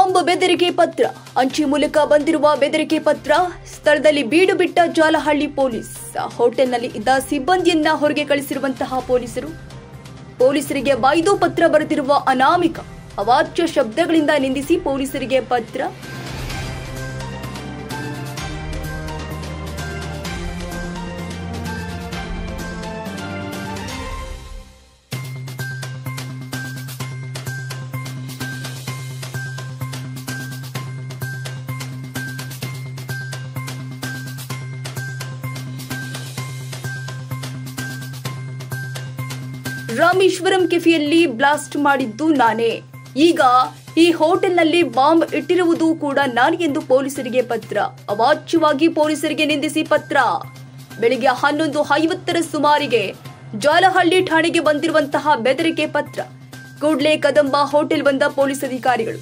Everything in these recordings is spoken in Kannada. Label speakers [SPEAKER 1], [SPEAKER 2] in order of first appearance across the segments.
[SPEAKER 1] ಬಾಂಬ್ ಬೆದರಿಕೆ ಪತ್ರ ಅಂಚೆ ಮೂಲಕ ಬಂದಿರುವ ಬೆದರಿಕೆ ಪತ್ರ ಸ್ಥಳದಲ್ಲಿ ಬೀಡು ಬಿಟ್ಟ ಜಾಲಹಳ್ಳಿ ಪೊಲೀಸ್ ಹೋಟೆಲ್ನಲ್ಲಿ ಇದ್ದ ಸಿಬ್ಬಂದಿಯನ್ನ ಹೊರಗೆ ಕಳಿಸಿರುವಂತಹ ಪೊಲೀಸರು ಪೊಲೀಸರಿಗೆ ಬೈದು ಪತ್ರ ಬರೆದಿರುವ ಅನಾಮಿಕ ಅವಾಚ್ಯ ಶಬ್ದಗಳಿಂದ ನಿಂದಿಸಿ ಪೊಲೀಸರಿಗೆ ಪತ್ರ ರಾಮೇಶ್ವರಂ ಕೆಫಿಯಲ್ಲಿ ಬ್ಲಾಸ್ಟ್ ಮಾಡಿದ್ದು ನಾನೇ ಈಗ ಈ ಹೋಟೆಲ್ನಲ್ಲಿ ಬಾಂಬ್ ಇಟ್ಟಿರುವುದು ಕೂಡ ನಾನು ಎಂದು ಪೊಲೀಸರಿಗೆ ಪತ್ರ ಅವಾಚ್ಯವಾಗಿ ಪೊಲೀಸರಿಗೆ ನಿಂದಿಸಿ ಪತ್ರ ಬೆಳಿಗ್ಗೆ ಹನ್ನೊಂದು ಐವತ್ತರ ಸುಮಾರಿಗೆ ಜಾಲಹಳ್ಳಿ ಠಾಣೆಗೆ ಬಂದಿರುವಂತಹ ಬೆದರಿಕೆ ಪತ್ರ ಕೂಡ್ಲೆ ಕದಂಬ ಹೋಟೆಲ್ ಬಂದ ಪೊಲೀಸ್ ಅಧಿಕಾರಿಗಳು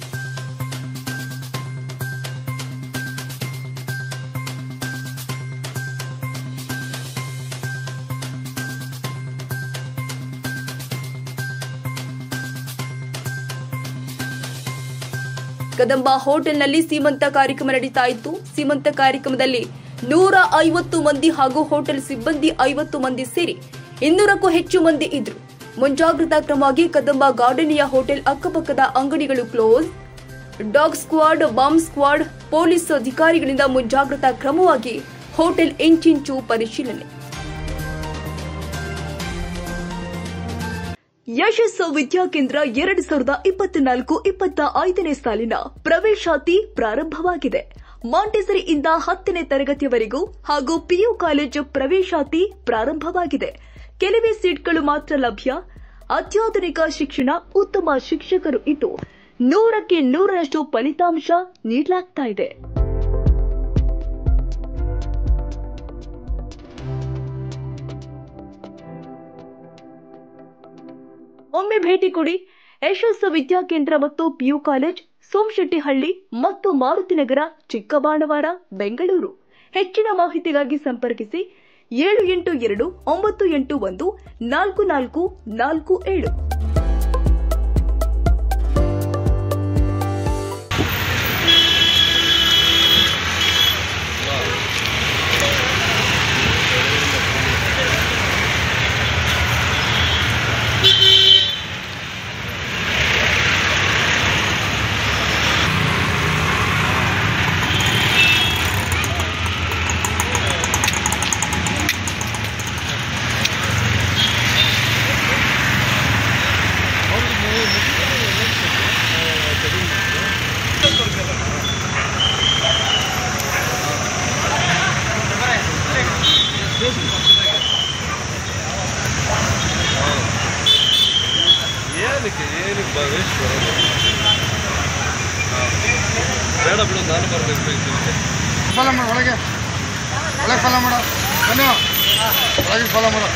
[SPEAKER 1] ಕದಂಬ ಹೋಟೆಲ್ನಲ್ಲಿ ಸೀಮಂತ ಕಾರ್ಯಕ್ರಮ ನಡೀತಾ ಇತ್ತು ಸೀಮಂತ ಕಾರ್ಯಕ್ರಮದಲ್ಲಿ ನೂರ ಐವತ್ತು ಮಂದಿ ಹಾಗೂ ಹೋಟೆಲ್ ಸಿಬ್ಬಂದಿ ಐವತ್ತು ಮಂದಿ ಸೇರಿ ಇನ್ನೂರಕ್ಕೂ ಹೆಚ್ಚು ಮಂದಿ ಇದ್ರು ಮುಂಜಾಗ್ರತಾ ಕ್ರಮವಾಗಿ ಕದಂಬ ಗಾರ್ಡನಿಯ ಹೋಟೆಲ್ ಅಕ್ಕಪಕ್ಕದ ಅಂಗಡಿಗಳು close dog squad bomb squad police ಅಧಿಕಾರಿಗಳಿಂದ ಮುಂಜಾಗ್ರತಾ ಕ್ರಮವಾಗಿ ಹೋಟೆಲ್ ಇಂಚಿಂಚು ಪರಿಶೀಲನೆ ಯಶಸ್ಸು ವಿದ್ಯಾಕೇಂದ್ರ ಎರಡು ಸಾವಿರದ ಇಪ್ಪತ್ನಾಲ್ಕು ಇಪ್ಪತ್ತ ಐದನೇ ಸಾಲಿನ ಪ್ರವೇಶಾತಿ ಪ್ರಾರಂಭವಾಗಿದೆ ಮಾಂಟೆಸರಿಯಿಂದ ಹತ್ತನೇ ತರಗತಿಯವರೆಗೂ ಹಾಗೂ ಪಿಯು ಕಾಲೇಜು ಪ್ರವೇಶಾತಿ ಪ್ರಾರಂಭವಾಗಿದೆ ಕೆಲವೇ ಸೀಟ್ಗಳು ಮಾತ್ರ ಲಭ್ಯ ಅತ್ಯಾಧುನಿಕ ಶಿಕ್ಷಣ ಉತ್ತಮ ಶಿಕ್ಷಕರು ಇದ್ದು ನೂರಕ್ಕೆ ನೂರರಷ್ಟು ಫಲಿತಾಂಶ ನೀಡಲಾಗ್ತಾ ಇದೆ ಒಮ್ಮೆ ಭೇಟಿ ಕೊಡಿ ಯಶಸ್ಸು ವಿದ್ಯಾಕೇಂದ್ರ ಮತ್ತು ಪಿಯು ಕಾಲೇಜ್ ಸೋಮಶೆಟ್ಟಿಹಳ್ಳಿ ಮತ್ತು ಮಾರುತಿನಗರ ಚಿಕ್ಕಬಾಣವಾರ ಬೆಂಗಳೂರು ಹೆಚ್ಚಿನ ಮಾಹಿತಿಗಾಗಿ ಸಂಪರ್ಕಿಸಿ ಏಳು ಎಂಟು ಎರಡು ಒಂಬತ್ತು ಎಂಟು ಒಂದು ನಾಲ್ಕು ನಾಲ್ಕು ನಾಲ್ಕು ಏಳು
[SPEAKER 2] ಏನಕ್ಕೆ ಏನಕ್ಕೆ ಭವೇಶ್ ಬರೋದು ಬೇಡ ಬಿಡು ನಾನು ಬರಬೇಕು ಇದಕ್ಕೆ
[SPEAKER 3] ಫಾಲೋ ಮಾಡು ಒಳಗೆ ಒಳಗೆ ಫಾಲೋ ಮಾಡು ಬನ್ನಿ ಒಳಗೆ ಫಾಲೋ ಮಾಡು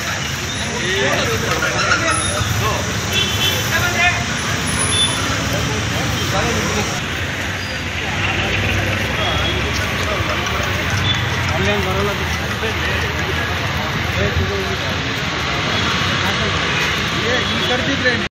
[SPEAKER 3] ಕರ್ತಿದ್ರೆ